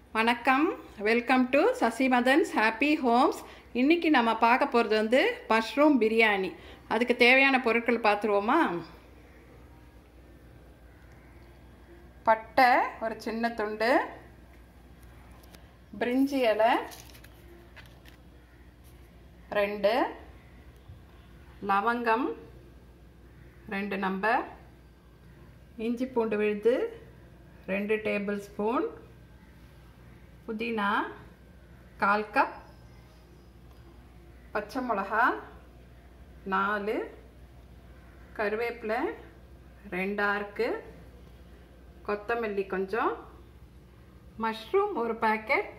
வணக்கம் welcome to Sasimadhan's happy homes இன்னைக்கு நம்ம பார்க்க போகிறது வந்து மஷ்ரூம் பிரியாணி அதுக்கு தேவையான பொருட்கள் பார்த்துருவோமா பட்டை ஒரு சின்ன துண்டு பிரிஞ்சி இலை ரெண்டு லவங்கம் ரெண்டு நம்பர் இஞ்சி பூண்டு விழுது ரெண்டு டேபிள் ஸ்பூன் புதினா கால் கப் பச்சை மிளகா நாலு கருவேப்பிலை ரெண்டு ஆர்க்கு கொத்தமல்லி கொஞ்சம் மஷ்ரூம் ஒரு பேக்கெட்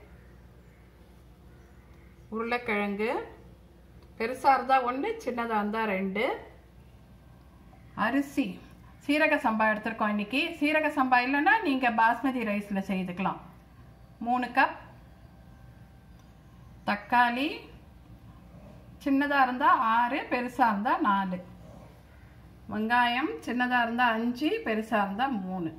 உருளைக்கிழங்கு பெருசாக இருந்தால் ஒன்று சின்னதாக இருந்தால் ரெண்டு அரிசி சீரக சம்பா எடுத்திருக்கோம் இன்னைக்கு சீரக சம்பா இல்லைன்னா நீங்கள் பாஸ்மதி ரைஸில் செய்துக்கலாம் மூணு கப் தக்காளி சின்னதாக இருந்தால் ஆறு பெருசாக இருந்தால் நாலு வெங்காயம் சின்னதாக இருந்தால் அஞ்சு பெருசாக இருந்தால் மூணு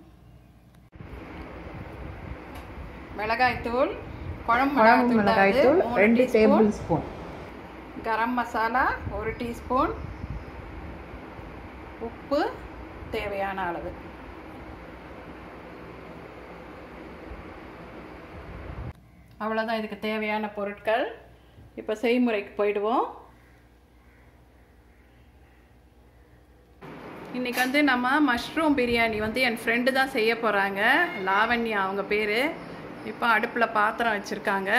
மிளகாய்த்தூள் குழம்பு குழம்பு மிளகாய்த்தூள் மிளகாய்த்தூள் ரெண்டு டேபிள் ஸ்பூன் கரம் மசாலா ஒரு டீஸ்பூன் உப்பு தேவையான அளவு அவ்வளோதான் இதுக்கு தேவையான பொருட்கள் இப்போ செய்முறைக்கு போயிடுவோம் இன்னைக்கு வந்து நம்ம மஷ்ரூம் பிரியாணி வந்து என் ஃப்ரெண்டு தான் செய்ய போகிறாங்க லாவண்யா அவங்க பேர் இப்போ அடுப்பில் பாத்திரம் வச்சுருக்காங்க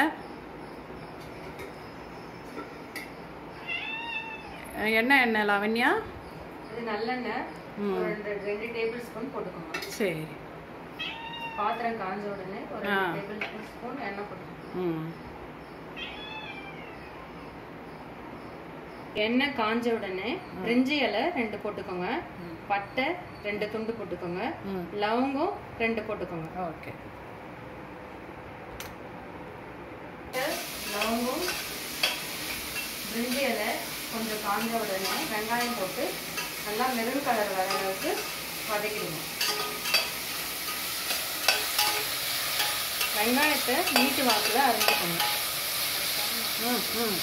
என்ன எண்ணெய் லாவண்யா இது நல்லெண்ணெய் ஒரு ரெண்டு ரெண்டு டேபிள் ஸ்பூன் போட்டுக்கோங்க சரி பாத்திரம் காஞ்ச உடனே ஒரு ஆ. டேபிள் ஸ்பூன் எண்ணெய் போட்டுக்கோங்க ம் எண்ணெய் காஞ்ச உடனே பிரிஞ்சி இலை ரெண்டு போட்டுக்கோங்க பட்டை ரெண்டு துண்டு போட்டுக்கோங்க ம் லவங்கம் ரெண்டு போட்டுக்கோங்க ஓகே லவங்கம் பிரிஞ்சி இலை கொஞ்சம் காஞ்ச உடனே வெங்காயம் போட்டு நல்லா மெரூன் கலர் வர அளவுக்கு வதக்கிடுங்க வெங்காயத்தை நீட்டு வாக்கில் அரைஞ்சிக்கோங்க ம் ம்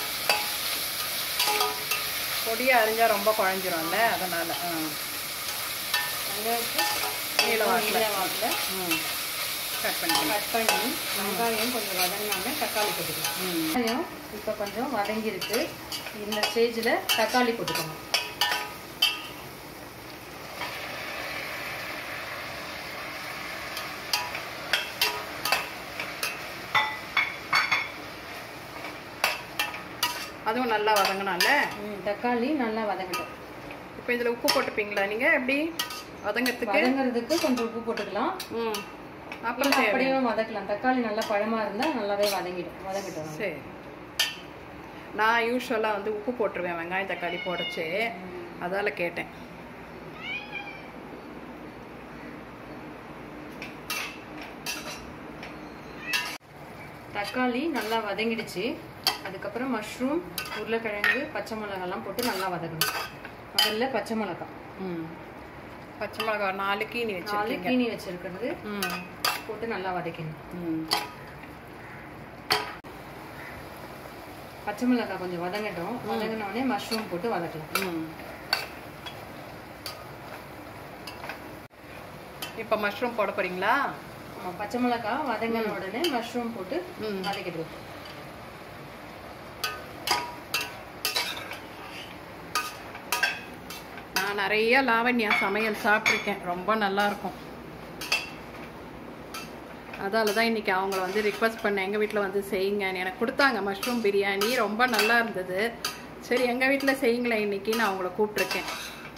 பொடியாக அரிஞ்சால் ரொம்ப குழஞ்சிரும்ல அதனால் ஆ வெங்காயத்தை நீல வாக்குல. நீல வாக்கில் ம் கட் பண்ணிக்கலாம் கட் பண்ணி வெங்காயம் கொஞ்சம் வதங்கினாமே தக்காளி போட்டுக்கலாம் ம் வெங்காயம் இப்போ கொஞ்சம் வதங்கியிருக்கு இந்த ஸ்டேஜில் தக்காளி போட்டுக்கோங்க அதுவும் நல்லா வதங்கணும்ல ம், தக்காளி நல்லா வதங்கட்டும் இப்போ இதில் உப்பு போட்டுப்பீங்களா நீங்கள் எப்படி வதங்கிறதுக்கு வதங்குறதுக்கு கொஞ்சம் உப்பு போட்டுக்கலாம் ம் அப்புறம் இல்ல, தேவை அப்படியே வதக்கலாம் தக்காளி நல்லா பழமா இருந்தா நல்லாவே வதங்கிடும் வதங்கிட்டோம் சரி நான் யூஸ்வலாக வந்து உப்பு போட்டுருவேன் வெங்காயம் தக்காளி போடச்சு அதால் கேட்டேன் தக்காளி நல்லா வதங்கிடுச்சு அதுக்கப்புறம் மஷ்ரூம் உருளைக்கிழங்கு பச்சை மிளகாலாம் போட்டு நல்லா வதக்கணும் முதல்ல பச்சை மிளகாய் ம் பச்சை மிளகா நாலு கீனி நாலு வச்சுருக்கீங்க கீனி வச்சிருக்கிறது ம் போட்டு நல்லா வதக்கணும் ம் பச்சை மிளகாய் கொஞ்சம் வதங்கட்டும் வதங்கின உடனே மஷ்ரூம் போட்டு வதக்கலாம் ம் இப்போ மஷ்ரூம் போட போறீங்களா ஆமா, பச்சை மிளகாய் வதங்கின உடனே மஷ்ரூம் போட்டு ம் வதக்கிடுவோம் நான் நிறைய லாவண்யா சமையல் சாப்பிட்ருக்கேன் ரொம்ப நல்லா இருக்கும் அதால தான் இன்னைக்கு அவங்கள வந்து ரிக்வஸ்ட் பண்ணேன் எங்கள் வீட்டில் வந்து செய்யுங்கன்னு எனக்கு கொடுத்தாங்க மஷ்ரூம் பிரியாணி ரொம்ப நல்லா இருந்தது சரி எங்கள் வீட்டில் செய்யுங்களேன் இன்னைக்கு நான் அவங்கள கூப்பிட்ருக்கேன்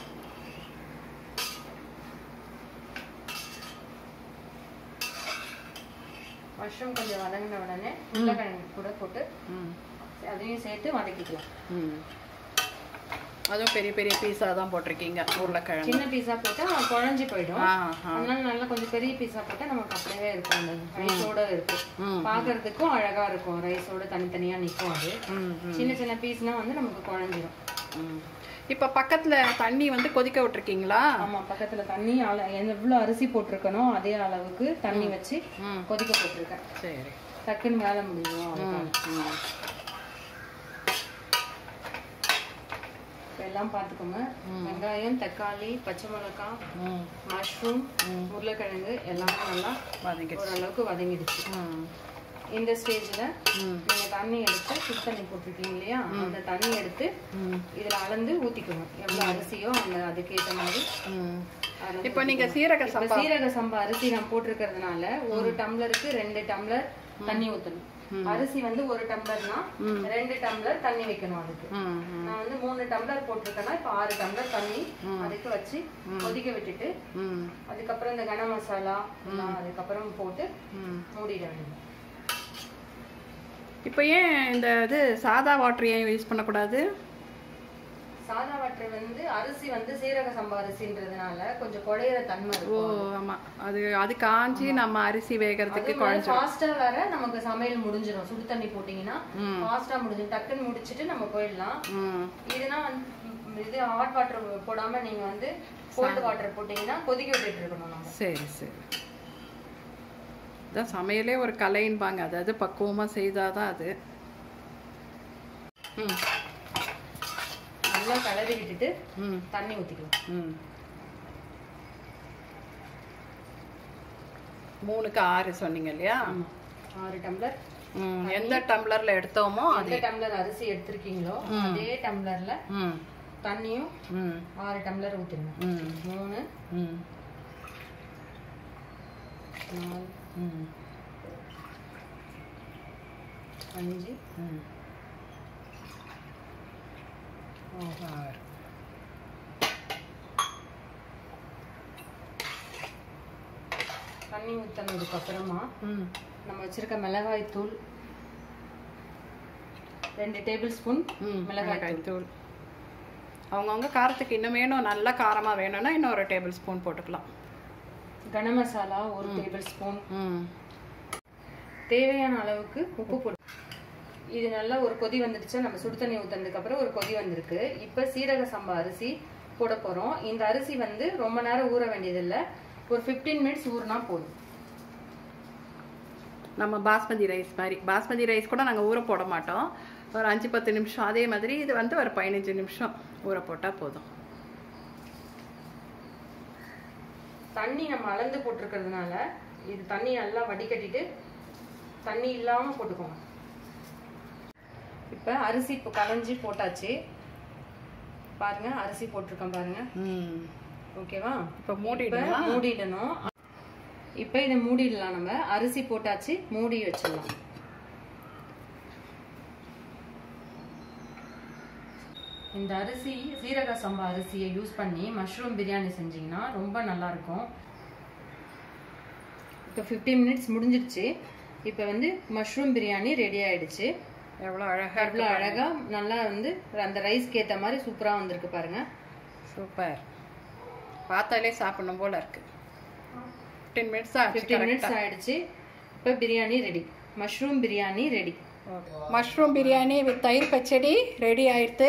மஷ்ரூம் கொஞ்சம் வதங்கின உடனே உருளைக்கிழங்கு கூட போட்டு ம் அதையும் சேர்த்து வதக்கிக்கலாம் ம் அதுவும் பெரிய பெரிய பீஸா தான் போட்டிருக்கீங்க உருளைக்கிழங்கு சின்ன பீஸா போட்டா குழஞ்சி போயிடும் ஆ ஆ அதனால நல்லா கொஞ்சம் பெரிய பீஸா போட்டா நமக்கு அப்படியே இருக்கும் அந்த ரைஸோட இருக்கும் ம் பார்க்கறதுக்கும் அழகா இருக்கும் ரைஸோட தனித்தனியா நிக்கும் அது ம் ம் சின்ன சின்ன பீஸ்னா வந்து நமக்கு குழஞ்சிரும் ம். இப்போ பக்கத்துல தண்ணி வந்து கொதிக்க விட்டுருக்கீங்களா ஆமா பக்கத்துல தண்ணி அள எவ்வளவு அரிசி போட்டிருக்கனோ அதே அளவுக்கு தண்ணி வச்சு ம் கொதிக்க போட்டிருக்கேன் சரி டக்குன்னு வேலை முடியும் ம் ம் இப்ப எல்லாம் பார்த்துக்கோங்க வெங்காயம் தக்காளி பச்சை மிளகாய் ம் மஷ்ரூம் உருளைக்கிழங்கு எல்லாமே நல்லா வதங்கிடுச்சு ஓரளவுக்கு வதங்கிடுச்சு ம் இந்த ஸ்டேஜ்ல ம் நீங்க தண்ணி எடுத்து சுடு தண்ணி போட்டிருக்கீங்க இல்லையா அந்த தண்ணி எடுத்து ம் இதுல அளந்து ஊத்திக்கணும் எவ்வளவு அரிசியோ அந்த அதுக்கேற்ற மாதிரி ம் அளந்து இப்போ நீங்க சீரக இப்ப சம்பா சீரக சம்பா அரிசி நான் போட்டிருக்கிறதுனால ஒரு டம்ளருக்கு ரெண்டு டம்ளர் தண்ணி ஊத்தணும் அரிசி வந்து ஒரு டம்ளர்னா ரெண்டு டம்ளர் தண்ணி வைக்கணும் அதுக்கு ம் ம் நான் வந்து மூணு டம்ளர் போட்டிருக்கேன்னா இப்ப ஆறு டம்ளர் தண்ணி அதுக்கு வச்சு கொதிக்க விட்டுட்டு ம் அதுக்கப்புறம் இந்த கனம் மசாலா எல்லாம் அதுக்கப்புறம் போட்டு ம் மூடிட வேண்டியது இப்போ ஏன் இந்த இது சாதா வாட்டர் ஏன் யூஸ் பண்ணக்கூடாது சாதா வாட்டர் வந்து அரிசி வந்து சீரக சம்பா அரிசின்றதுனால கொஞ்சம் குழையிற தன்மை ஓ இருக்கும் ஆமா அது அது காஞ்சி நம்ம அரிசி வேகிறதுக்கு குழஞ்சி ஃபாஸ்டா வேற நமக்கு சமையல் முடிஞ்சிடும் சுடு தண்ணி போட்டீங்கன்னா ஃபாஸ்டா முடிஞ்சிடும் டக்குன்னு முடிச்சிட்டு நம்ம போயிடலாம் ம் இதுனா வந்து ம், இது ஹாட் வாட்டர் போடாம நீங்க வந்து கோல்டு வாட்டர் போட்டீங்கன்னா கொதிக்க விட்டுட்டு இருக்கணும் நம்ம சரி சரி இதான் சமையலே ஒரு கலைன்பாங்க அதாவது பக்குவமா செய்தாதான் அது ம் நல்லா கலரி விட்டுட்டு ம் தண்ணி ஊத்திக்கலாம் ம் மூணுக்கு ஆறு சொன்னீங்க இல்லையா ஆறு டம்ளர் ம் எந்த டம்ளர்ல எடுத்தோமோ அது எந்த டம்ளர் அரிசி எடுத்திருக்கீங்களோ அதே டம்ளர்ல ம் தண்ணியும் ம் ஆறு டம்ளர் ஊத்திருங்க ம் மூணு ம் நாலு ம் அஞ்சு ம் ஆறு தண்ணி ஊற்றினதுக்கு அப்புறமா ம் நம்ம வச்சிருக்க மிளகாய் தூள் ரெண்டு டேபிள் ஸ்பூன் ம் மிளகாய் மிளகாய் தூள் அவங்கவுங்க காரத்துக்கு இன்னும் வேணும் நல்லா காரமாக வேணும்னா இன்னொரு டேபிள் ஸ்பூன் போட்டுக்கலாம் கனம் மசாலா ஒரு டேபிள் ஸ்பூன் ம் தேவையான அளவுக்கு உப்பு போட்டு இது நல்லா ஒரு கொதி வந்துடுச்சு நம்ம சுடு தண்ணி ஊத்துனதுக்கு அப்புறம் ஒரு கொதி வந்திருக்கு இப்போ சீரக சம்பா அரிசி போட போறோம் இந்த அரிசி வந்து ரொம்ப நேரம் ஊற வேண்டியதில்லை ஒரு 15 மினிட்ஸ் ஊறினா போதும் நம்ம பாஸ்மதி ரைஸ் மாதிரி பாஸ்மதி ரைஸ் கூட நாங்கள் ஊற போட மாட்டோம் ஒரு அஞ்சு பத்து நிமிஷம் அதே மாதிரி இது வந்து ஒரு பதினஞ்சு நிமிஷம் ஊற போட்டால் போதும் தண்ணி நம்ம அளந்து போட்டிருக்கிறதுனால இது தண்ணி நல்லா வடிகட்டிட்டு தண்ணி இல்லாம போட்டுக்கோங்க இப்ப அரிசி இப்போ களைஞ்சி போட்டாச்சு பாருங்க அரிசி போட்டிருக்கோம் பாருங்க ம் ஓகேவா இப்போ இப்ப மூடிடுமா மூடிடணும் இப்ப இதை மூடிடலாம் நம்ம அரிசி போட்டாச்சு மூடி வச்சிடலாம் இந்த அரிசி சீரக சம்பா அரிசியை யூஸ் பண்ணி மஷ்ரூம் பிரியாணி செஞ்சீங்கன்னா ரொம்ப நல்லா இருக்கும் இப்போ 15 மினிட்ஸ் முடிஞ்சிடுச்சு இப்போ வந்து மஷ்ரூம் பிரியாணி ரெடி ஆயிடுச்சு எவ்வளோ அழகாக எவ்வளோ அழகா நல்லா வந்து அந்த ரைஸ்க்கு ஏற்ற மாதிரி சூப்பரா வந்திருக்கு பாருங்க சூப்பர் பார்த்தாலே சாப்பிடணும் போல இருக்கு ஃபிஃப்டீன் மினிட்ஸ் ஆச்சு ஃபிஃப்டீன் மினிட்ஸ் ஆயிடுச்சு இப்போ biryani ready mushroom biryani ready mushroom biryani with தயிர் பச்சடி ரெடி ஆயிடுத்து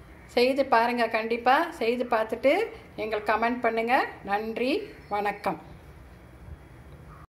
செய்து பாருங்கள் கண்டிப்பாக செய்து பார்த்துட்டு எங்களுக்கு கமெண்ட் பண்ணுங்கள் நன்றி வணக்கம்